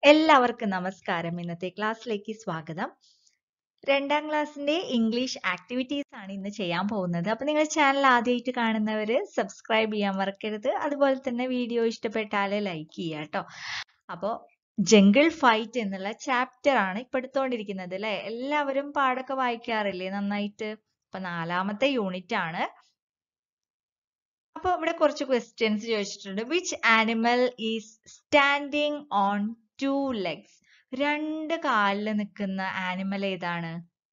എല്ലാവർക്കും നമസ്കാരം ഇന്നത്തെ ക്ലാസ്സിലേക്ക് സ്വാഗതം രണ്ടാം ക്ലാസ്സിന്റെ ഇംഗ്ലീഷ് ആക്ടിവിറ്റീസ് ആണ് ഇന്ന് ചെയ്യാൻ പോകുന്നത് അപ്പൊ നിങ്ങൾ ചാനൽ ആദ്യമായിട്ട് കാണുന്നവര് സബ്സ്ക്രൈബ് ചെയ്യാൻ മറക്കരുത് അതുപോലെ തന്നെ വീഡിയോ ഇഷ്ടപ്പെട്ടാൽ ലൈക്ക് ചെയ്യുക കേട്ടോ അപ്പോ ജംഗിൾ ഫൈറ്റ് എന്നുള്ള ചാപ്റ്റർ ആണ് ഇപ്പൊ എടുത്തുകൊണ്ടിരിക്കുന്നത് അല്ലെ എല്ലാവരും പാടൊക്കെ വായിക്കാറില്ലേ നന്നായിട്ട് അപ്പൊ നാലാമത്തെ യൂണിറ്റ് ആണ് അപ്പൊ ഇവിടെ കുറച്ച് ക്വസ്റ്റ്യൻസ് ചോദിച്ചിട്ടുണ്ട് which animal is standing on two legs രണ്ട് കാലിൽ നിൽക്കുന്ന ആനിമൽ ഏതാണ്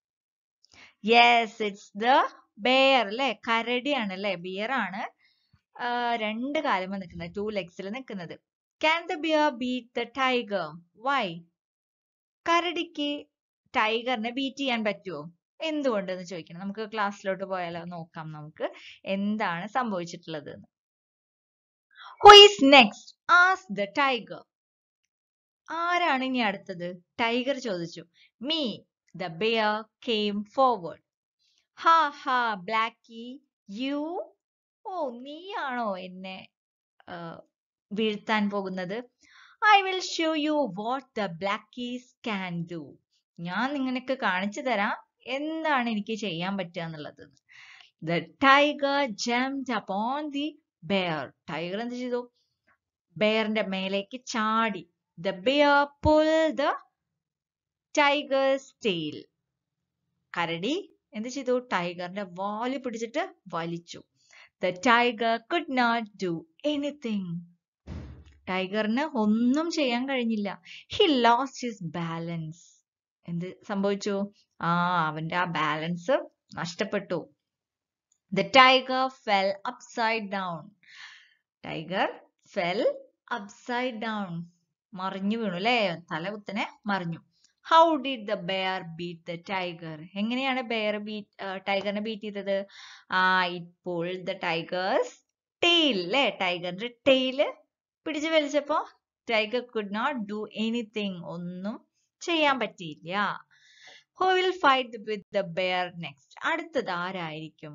യെസ് ഇറ്റ്സ് ദ ബെയർ അല്ലെ കരടിയാണ് അല്ലെ ബിയർ ആണ് ആ, രണ്ട് കാലുമ നിൽക്കുന്നത് ടു ലെഗ്സിൽ നിൽക്കുന്നത് can the bear beat the tiger why കരടിക്ക് ടൈഗറിനെ ബീറ്റ് ചെയ്യാൻ പറ്റുമോ എന്തുകൊണ്ടെന്ന് ചോദിക്കണം നമുക്ക് ക്ലാസ്സിലോട്ട് പോയാലോ നോക്കാം നമുക്ക് എന്താണ് സംഭവിച്ചിട്ടുള്ളത് എന്ന് ഹു ഈസ് നെക്സ്റ്റ് ആസ് ദ ടൈഗർ ആരാണ് ഇനി അടുത്തത് ടൈഗർ ചോദിച്ചു me the bear came forward ha ha ബ്ലാക്കി U ഓ നീയാണോ എന്നെ ആ, വീഴ്ത്താൻ പോകുന്നത് I will show you what the Blackies can do ഞാൻ നിനക്ക് കാണിച്ചു തരാം എന്താണ് എനിക്ക് ചെയ്യാൻ പറ്റുക എന്നുള്ളത് the tiger jump upon the bear tiger എന്ത് ചെയ്തു ബെയറിന്റെ മേലേക്ക് ചാടി the bear pull the tiger's tail കരടി എന്ത് ചെയ്തു ടൈഗറിന്റെ വാല് പിടിച്ചിട്ട് വലിച്ചു the tiger could not do anything ടൈഗറിന് ഒന്നും ചെയ്യാൻ കഴിഞ്ഞില്ല ഹി ലോസ്റ്റ് ഹിസ് ബാലൻസ് എന്ത് സംഭവിച്ചു ആ അവന്റെ ആ ബാലൻസ് നഷ്ടപ്പെട്ടു the tiger fell upside down tiger fell upside down മറിഞ്ഞു വീണു അല്ലേ തല കുത്തനെ മറിഞ്ഞു how did the bear beat the tiger എങ്ങനെയാണ് ബെയർ ബീറ്റ് ടൈഗറിനെ ബീറ്റ് ചെയ്തത് ആ ഇപ്പോൾ ദ ടൈഗേഴ്സ് ടെയിൽ അല്ലേ ടൈഗറിന്റെ ടെയില് പിടിച്ചു വലിച്ചപ്പോ tiger could not do anything ഒന്നും ചെയ്യാൻ പറ്റിയില്ല who will fight with the bear next അടുത്തത് ആരായിരിക്കും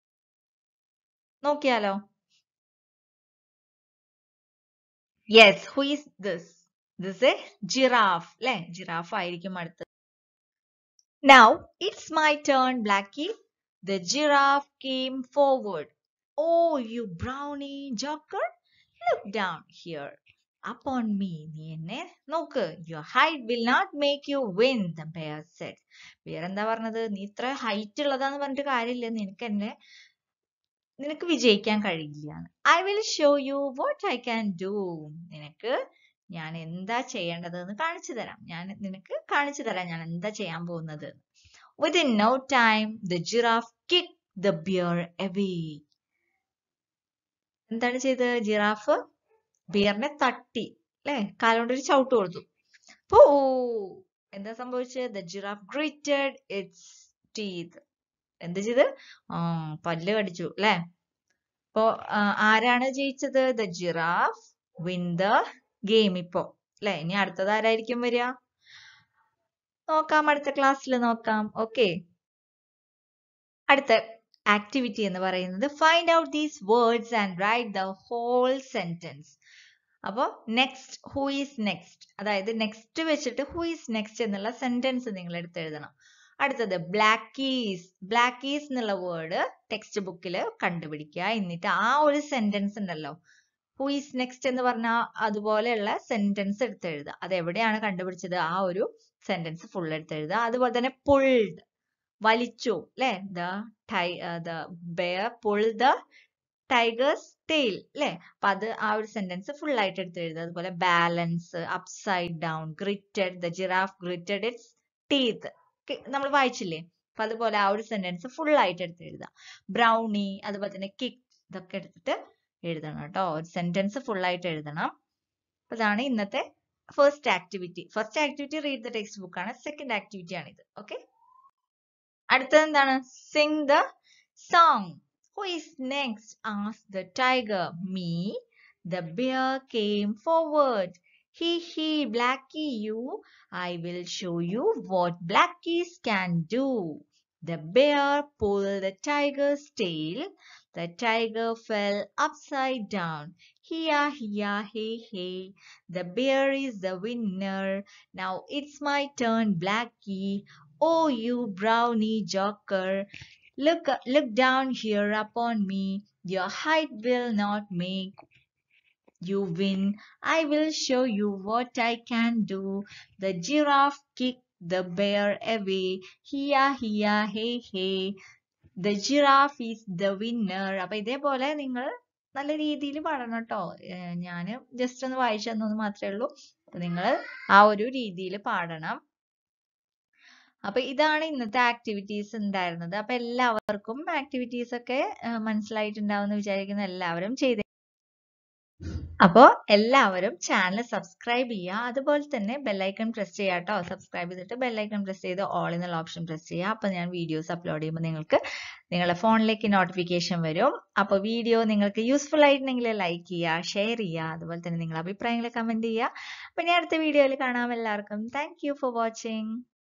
നോക്കിയാലോ yes who is this this a giraffe അല്ലെ ജിറാഫ് ആയിരിക്കും അടുത്തത് now it's my turn Blackie the giraffe came forward oh you Brownie joker look down here upon me നീ എന്നെ നോക്ക് your height will not make you win the bear said bear എന്താ പറഞ്ഞത് നീ ഇത്ര ഹൈറ്റ് ഉള്ളതാന്ന് പറഞ്ഞിട്ട് കാര്യമില്ല നിനക്ക് എന്നെ നിനക്ക് വിജയിക്കാൻ കഴിയില്ല I will show you what I can do നിനക്ക് ഞാൻ എന്താ ചെയ്യേണ്ടത് എന്ന് കാണിച്ചു തരാം ഞാൻ നിനക്ക് കാണിച്ചു തരാം ഞാൻ എന്താ ചെയ്യാൻ പോകുന്നത് within no time the giraffe kick the bear away എന്താണ് ചെയ്തത് ജിറാഫ് ബിയറിനെ തട്ടി അല്ലെ കാലുകൊണ്ട് ഒരു ചവിട്ട് കൊടുത്തു അപ്പോ എന്താ സംഭവിച്ചത് the giraffe gritted its teeth എന്ത് ചെയ്ത് ആ പല്ല് കടിച്ചു അല്ലെ അപ്പോ ആ, ആരാണ് ജയിച്ചത് the giraffe win the game ഇപ്പോ അല്ലെ ഇനി അടുത്തത് ആരായിരിക്കും വരിക നോക്കാം അടുത്ത ക്ലാസ്സിൽ നോക്കാം ഓക്കെ അടുത്ത ആക്ടിവിറ്റി എന്ന് പറയുന്നത് find out these words and write the whole sentence അപ്പോൾ നെക്സ്റ്റ് ഹൂ ഈസ് നെക്സ്റ്റ് അതായത് നെക്സ്റ്റ് വെച്ചിട്ട് ഹൂ ഈസ് നെക്സ്റ്റ് എന്നുള്ള സെന്റൻസ് നിങ്ങൾ എടുത്ത് എഴുതണം അടുത്തത് ബ്ലാക്കീസ് ബ്ലാക്കീസ് എന്നുള്ള വേർഡ് ടെക്സ്റ്റ് ബുക്കിൽ കണ്ടുപിടിക്കുക എന്നിട്ട് ആ ഒരു സെന്റൻസ് ഉണ്ടല്ലോ ഹൂ ഈസ് നെക്സ്റ്റ് എന്ന് പറഞ്ഞാൽ അതുപോലെയുള്ള സെന്റൻസ് എടുത്ത് എഴുതുക അത് എവിടെയാണ് കണ്ടുപിടിച്ചത് ആ ഒരു സെന്റൻസ് ഫുൾ എടുത്ത് എഴുതുക അതുപോലെ തന്നെ പുൾഡ് വലിച്ചു അല്ലെ ദ ടൈ the bear pull the tiger's tail അല്ലെ അപ്പൊ അത് ആ ഒരു സെന്റൻസ് ഫുൾ ആയിട്ട് എടുത്ത് എഴുതുക അതുപോലെ balance upside down gritted the giraffe gritted its teeth നമ്മൾ വായിച്ചില്ലേ അപ്പൊ അതുപോലെ ആ ഒരു സെന്റൻസ് ഫുൾ ആയിട്ട് എടുത്ത് എഴുതുക ബ്രൗണി അതുപോലെ തന്നെ കിക്ക് ഇതൊക്കെ എടുത്തിട്ട് എഴുതണം കേട്ടോ ഒരു സെന്റൻസ് ഫുൾ ആയിട്ട് എഴുതണം അപ്പൊ ഇതാണ് ഇന്നത്തെ first activity first activity read the textbook ആണ് സെക്കൻഡ് ആക്ടിവിറ്റി ആണ് ഇത് ഓക്കെ അടുത്തത് എന്താണ് sing the song who is next ആസ് the tiger me the bear came forward he he Blackie you I will show you what Blackies can do the bear pull the tiger's tail The tiger fell upside down. Hiya, hiya, hey, hey. The bear is the winner. Now it's my turn, Blackie. Oh, you brownie joker. Look, look down here upon me. Your height will not make you win. I will show you what I can do. The giraffe kicked the bear away. Hiya, hiya, hey, hey. The giraffe is the winner. അപ്പൊ ഇതേപോലെ നിങ്ങൾ നല്ല രീതിയിൽ പാടണം കേട്ടോ ഞാൻ just ഒന്ന് വായിച്ചു തന്നു മാത്രമേ ഉള്ളൂ നിങ്ങൾ ആ ഒരു രീതിയിൽ പാടണം അപ്പൊ ഇതാണ് ഇന്നത്തെ ആക്ടിവിറ്റീസ് ഉണ്ടായിരുന്നത് അപ്പൊ എല്ലാവർക്കും ആക്ടിവിറ്റീസ് ഒക്കെ ഏഹ് മനസ്സിലായിട്ടുണ്ടാവും എന്ന് വിചാരിക്കുന്നു എല്ലാവരും ചെയ്ത് അപ്പോൾ എല്ലാവരും ചാനൽ സബ്സ്ക്രൈബ് ചെയ്യുക അതുപോലെ തന്നെ ബെല്ലൈക്കൺ പ്രസ് ചെയ്യുക കേട്ടോ സബ്സ്ക്രൈബ് ചെയ്തിട്ട് ബെല്ലൈക്കൺ പ്രസ് ചെയ്ത് ഓൾ എന്നുള്ള ഓപ്ഷൻ പ്രസ് ചെയ്യുക അപ്പോൾ ഞാൻ വീഡിയോസ് അപ്ലോഡ് ചെയ്യുമ്പോൾ നിങ്ങൾക്ക് നിങ്ങളുടെ ഫോണിലേക്ക് നോട്ടിഫിക്കേഷൻ വരും അപ്പോൾ വീഡിയോ നിങ്ങൾക്ക് യൂസ്ഫുൾ ആയിട്ടുണ്ടെങ്കിൽ ലൈക്ക് ചെയ്യുക ഷെയർ ചെയ്യുക അതുപോലെ തന്നെ നിങ്ങളുടെ അഭിപ്രായങ്ങൾ കമൻറ്റ് ചെയ്യുക അപ്പോൾ ഇനി അടുത്ത വീഡിയോയിൽ കാണാം എല്ലാവർക്കും താങ്ക് യു ഫോർ വാച്ചിങ്